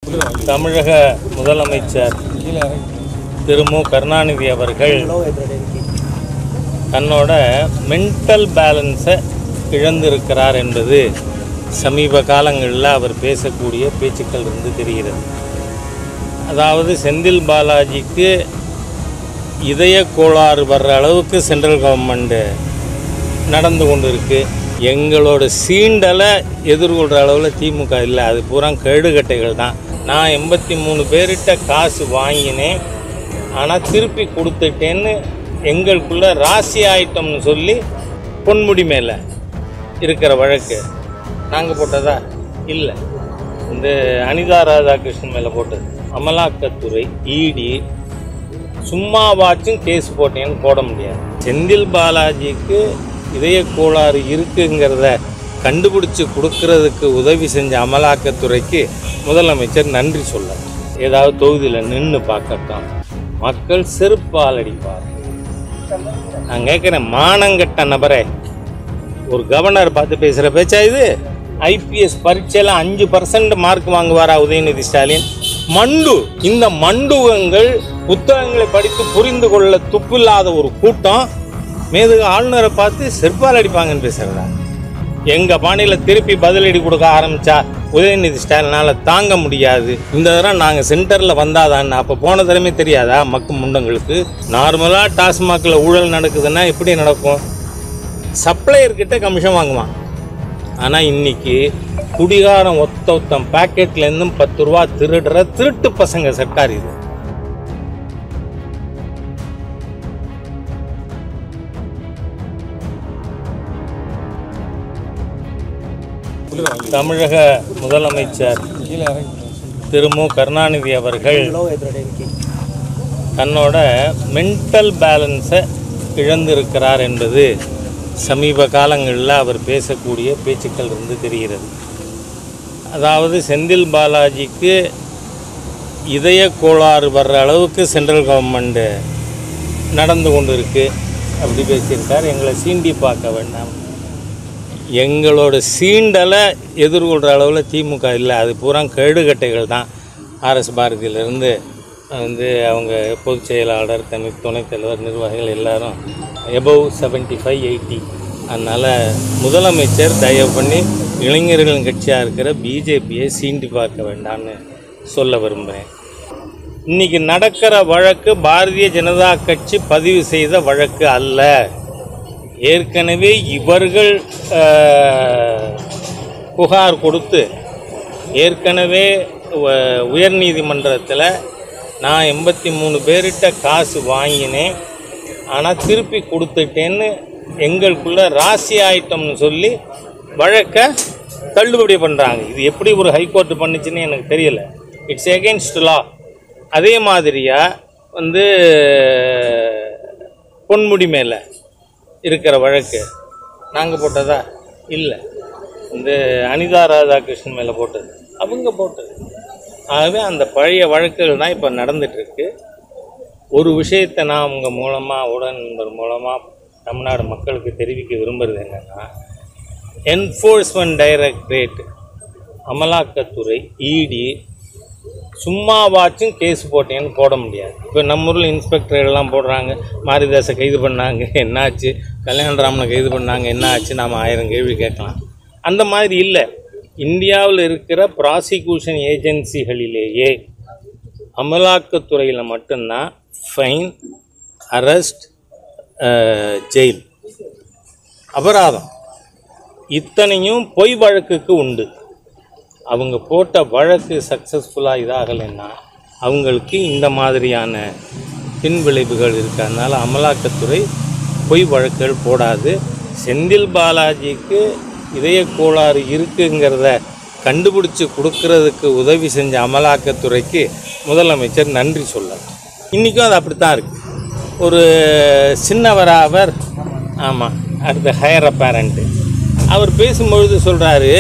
தமிழக முதலமைச்சர் திரு மு கருணாநிதி அவர்கள் தன்னோட மென்டல் பேலன்ஸை இழந்திருக்கிறார் என்பது சமீப காலங்களில் அவர் பேசக்கூடிய பேச்சுக்கள் இருந்து தெரிகிறது அதாவது செந்தில் பாலாஜிக்கு இதய கோளாறு வர்ற அளவுக்கு சென்ட்ரல் கவர்மெண்ட்டு நடந்து கொண்டு இருக்கு எங்களோட சீண்டலை எதிர்கொள்கிற அளவில் திமுக இல்லை அது பூரா கேடுகட்டைகள் தான் நான் எண்பத்தி மூணு பேர்கிட்ட காசு வாங்கினேன் ஆனால் திருப்பி கொடுத்துட்டேன்னு எங்களுக்குள்ள ராசி ஆயிட்டோம்னு சொல்லி பொன்முடி மேலே இருக்கிற வழக்கு நாங்கள் போட்டதா இல்லை இந்த அனிதா ராதாகிருஷ்ணன் மேலே போட்டது அமலாக்கத்துறை இடி சும்மாவாச்சும் கேஸ் போட்டேன்னு போட முடியாது செந்தில் பாலாஜிக்கு இதய கோளாறு இருக்குங்கிறத கண்டுபிடிச்சு கொடுக்கறதுக்கு உதவி செஞ்ச அமலாக்கத்துறைக்கு முதலமைச்சர் நன்றி சொல்ல ஏதாவது தொகுதியில் நின்று பார்க்கட்டும் மக்கள் செருப்பால் அடிப்பார் நான் கேட்குறேன் மானங்கட்ட நபரே ஒரு கவர்னர் பார்த்து பேசுகிற பேச்சா இது ஐபிஎஸ் பரீட்சையில் அஞ்சு பர்சன்ட் மார்க் வாங்குவாரா உதயநிதி ஸ்டாலின் மண்டு இந்த மண்டுவங்கள் புத்தகங்களை படித்து புரிந்து கொள்ள துப்பில்லாத ஒரு கூட்டம் மேதுக ஆளுநரை பார்த்து செருப்பால் அடிப்பாங்கன்னு பேசுகிறதா எங்கள் பாணியில் திருப்பி பதிலடி கொடுக்க ஆரம்பித்தா உதயநிதி ஸ்டாலினால் தாங்க முடியாது இந்த தடவை நாங்கள் சென்டரில் வந்தாதான் அப்போ போன தடவை தெரியாதா மக்கு முண்டங்களுக்கு நார்மலாக டாஸ்மாகில் ஊழல் நடக்குதுன்னா எப்படி நடக்கும் சப்ளையர்கிட்ட கமிஷன் வாங்குவான் ஆனால் இன்னைக்கு குடிகாரம் ஒத்த ஒத்தம் பாக்கெட்லேருந்தும் பத்து ரூபா திருடுற திருட்டு பசங்க சர்க்கார் இது தமிழக முதலமைச்சர் திரு மு கருணாநிதி அவர்கள் தன்னோட மென்டல் பேலன்ஸை இழந்திருக்கிறார் என்பது சமீப காலங்களில் அவர் பேசக்கூடிய பேச்சுக்கள் இருந்து தெரிகிறது அதாவது செந்தில் பாலாஜிக்கு இதய கோளாறு வர்ற அளவுக்கு சென்ட்ரல் கவர்மெண்ட்டு நடந்து கொண்டு இருக்கு அப்படி பேசியிருக்கார் எங்களை சீண்டி பார்க்க வேண்டாம் எங்களோட சீண்டலை எதிர்கொள்கிற அளவில் திமுக இல்லை அது பூரா கேடுகட்டைகள் தான் ஆர்எஸ் பாரதியிலேருந்து வந்து அவங்க பொதுச் செயலாளர் தனி துணைத் தலைவர் நிர்வாகிகள் எல்லாரும் எபவ் செவன்ட்டி ஃபைவ் எயிட்டி அதனால் முதலமைச்சர் தயவு பண்ணி இளைஞர்களின் கட்சியாக இருக்கிற பிஜேபியை சீண்டி பார்க்க வேண்டாம்னு சொல்ல விரும்புகிறேன் இன்னைக்கு நடக்கிற வழக்கு பாரதிய ஜனதா கட்சி பதிவு செய்த வழக்கு அல்ல ஏற்கனவே இவர்கள் அஹ், புகார் கொடுத்து ஏற்கனவே உ- உயர்நீதிமன்றத்தில் நான் எண்பத்தி மூணு பேர்கிட்ட காசு வாங்கினேன் ஆனால் திருப்பி கொடுத்துட்டேன்னு எங்களுக்குள்ள ராசி ஆயிட்டோம்னு சொல்லி வழக்கை தள்ளுபடி பண்ணுறாங்க இது எப்படி ஒரு ஹைகோர்ட் பண்ணுச்சுன்னு எனக்கு தெரியல இட்ஸ் எகென்ஸ்ட் லா அதே மாதிரியாக வந்து பொன்முடி மேலே இருக்கிற வழக்கு நாங்கள் போட்டதா இல்லை இந்த அனிதா ராதாகிருஷ்ணன் மேலே போட்டது அவங்க போட்டது ஆகவே அந்த பழைய வழக்குகள் தான் இப்போ நடந்துகிட்ருக்கு ஒரு விஷயத்தை நான் உங்கள் மூலமாக உடன் நண்பர் மூலமாக தமிழ்நாடு மக்களுக்கு தெரிவிக்க விரும்புகிறது என்னென்னா என்ஃபோர்ஸ்மெண்ட் டைரக்டரேட் அமலாக்கத்துறை இடி சும்மாவாச்சும் கேஸ் போட்டேன்னு போட முடியாது இப்போ நம்ம ஊரில் இன்ஸ்பெக்டர் எல்லாம் போடுறாங்க மாரிதாஸை கைது பண்ணாங்க என்னாச்சு கல்யாணராமனை கைது பண்ணாங்க என்ன ஆச்சு நாம் ஆயிரம் கேள்வி கேட்கலாம் அந்த மாதிரி இல்லை இந்தியாவில் இருக்கிற ப்ராசிக்யூஷன் ஏஜென்சிகளிலேயே அமலாக்கத்துறையில் மட்டும்தான் ஃபைன் அரெஸ்ட் ஜெயில் அபராதம் இத்தனையும் பொய் வழக்குக்கு உண்டு அவங்க போட்ட வழக்கு சக்ஸஸ்ஃபுல்லாக இதாகலைன்னா அவங்களுக்கு இந்த மாதிரியான பின்விளைவுகள் இருக்கு அதனால் அமலாக்கத்துறை பொய் வழக்குகள் போடாது செந்தில் பாலாஜிக்கு இதய கோளாறு இருக்குங்கிறத கண்டுபிடிச்சு கொடுக்கறதுக்கு உதவி செஞ்ச அமலாக்கத்துறைக்கு முதலமைச்சர் நன்றி சொல்லலாம் இன்றைக்கும் அது அப்படித்தான் இருக்குது ஒரு சின்னவராவர் ஆமாம் அடுத்த ஹையர் அப்பேரண்ட்டு அவர் பேசும்பொழுது சொல்கிறாரு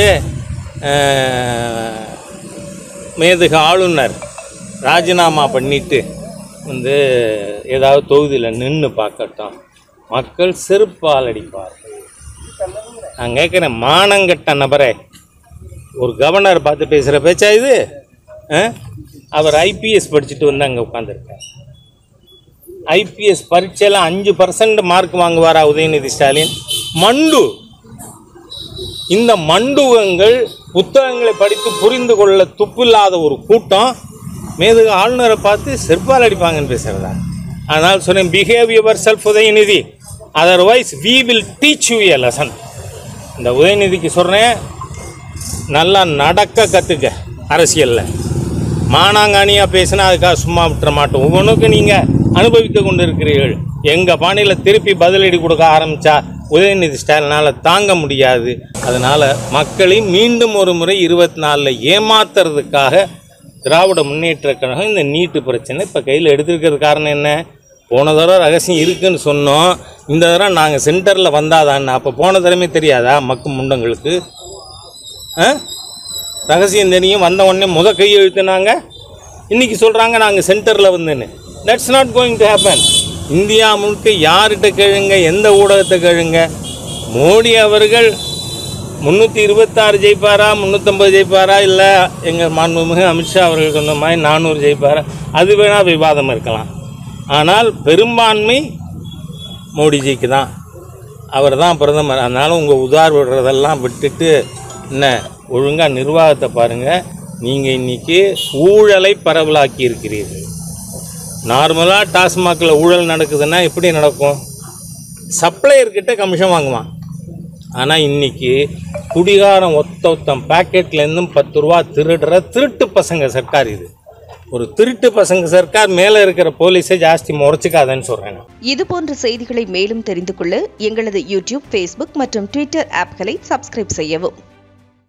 மேதுக ஆளுநர் ராஜினாமா பண்ணிட்டு வந்து ஏதாவது தொகுதியில் நின்று பார்க்கட்டும் மக்கள் செருப்பால் அடிப்பார்கள் நான் கேட்குறேன் மானங்கட்ட நபரே ஒரு கவர்னர் பார்த்து பேசுகிற பேச்சா இது ஆ? அவர் ஐபிஎஸ் படிச்சுட்டு வந்து அங்கே உட்காந்துருக்கார் ஐபிஎஸ் பரீட்சையில் அஞ்சு பர்சன்ட் மார்க் வாங்குவாரா உதயநிதி ஸ்டாலின் மண்டு இந்த மண்டுவங்கள் புத்தகங்களை படித்து புரிந்து கொள்ள துப்பில்லாத ஒரு கூட்டம் மேதுக ஆளுநரை பார்த்து செருப்பால் அடிப்பாங்கன்னு பேசுகிறதா அதனால் சொன்னேன் behave yourself Udhayanidhi otherwise we will teach you a lesson இந்த உதயநிதிக்கு சொல்கிறேன் நல்லா நடக்க கற்றுக்க அரசியலில் மானாங்கானியாக பேசினா அதுக்காக சும்மா விட்டுற மாட்டோம் ஒவ்வொன்றுக்கு நீங்கள் அனுபவித்து கொண்டு இருக்கிறீர்கள் எங்கள் பாணியில் திருப்பி பதிலடி கொடுக்க ஆரம்பித்தா உதயநிதி ஸ்டாலினால் தாங்க முடியாது அதனால் மக்களை மீண்டும் ஒரு முறை இருபத்தி நாலில் ஏமாத்துறதுக்காக திராவிட முன்னேற்ற கழகம் இந்த நீட்டு பிரச்சனை இப்போ கையில் எடுத்திருக்கிறது காரணம் என்ன போன தடவை ரகசியம் இருக்குன்னு சொன்னோம் இந்த தடவை நாங்கள் சென்டரில் வந்தாதான் அப்போ போன தடவை தெரியாதா மக்கு முண்டங்களுக்கு ஆ ரகசியம் தெரியும் வந்த உடனே முத கை எழுத்துனாங்க இன்னைக்கு சொல்கிறாங்க நாங்கள் சென்டரில் வந்துன்னு that's not going to happen India முழுக்க யார்கிட்ட கேளுங்க எந்த ஊடகத்தை கேளுங்க மோடி அவர்கள் முந்நூற்றி இருபத்தாறு ஜெயிப்பாரா முந்நூற்றம்பது ஜெயிப்பாரா இல்லை எங்கள் மாண்புமிகு அமித்ஷா அவர்கள் சொன்ன மாதிரி நானூறு ஜெயிப்பாரா அது வேணால் விவாதம் இருக்கலாம் ஆனால் பெரும்பான்மை மோடிஜிக்கு தான் அவர் தான் பிரதமர் அதனால் உங்கள் உதார் விடுறதெல்லாம் விட்டுட்டு என்ன ஒழுங்காக நிர்வாகத்தை பாருங்கள் நீங்கள் இன்றைக்கி ஊழலை பரவலாக்கி இருக்கிறீர்கள் நார்மலாக டாஸ்மாகில் ஊழல் நடக்குதுன்னா எப்படி நடக்கும் சப்ளையர்கிட்ட கமிஷன் வாங்குவான் ஆனால் இன்னைக்கு குடிகாரம் ஒத்த ஒத்தம் பாக்கெட்லேருந்தும் பத்து ரூபா திருடுற திருட்டு பசங்க சர்க்கார் இது ஒரு திருட்டு பசங்க சர்க்கார் மேலே இருக்கிற போலீஸை ஜாஸ்தி முறைச்சிக்காதன்னு சொல்கிறேன் நான் இது போன்ற செய்திகளை மேலும் தெரிந்து கொள்ள எங்களது யூடியூப் ஃபேஸ்புக் மற்றும் ட்விட்டர் ஆப்களை சப்ஸ்கிரைப் செய்யவும்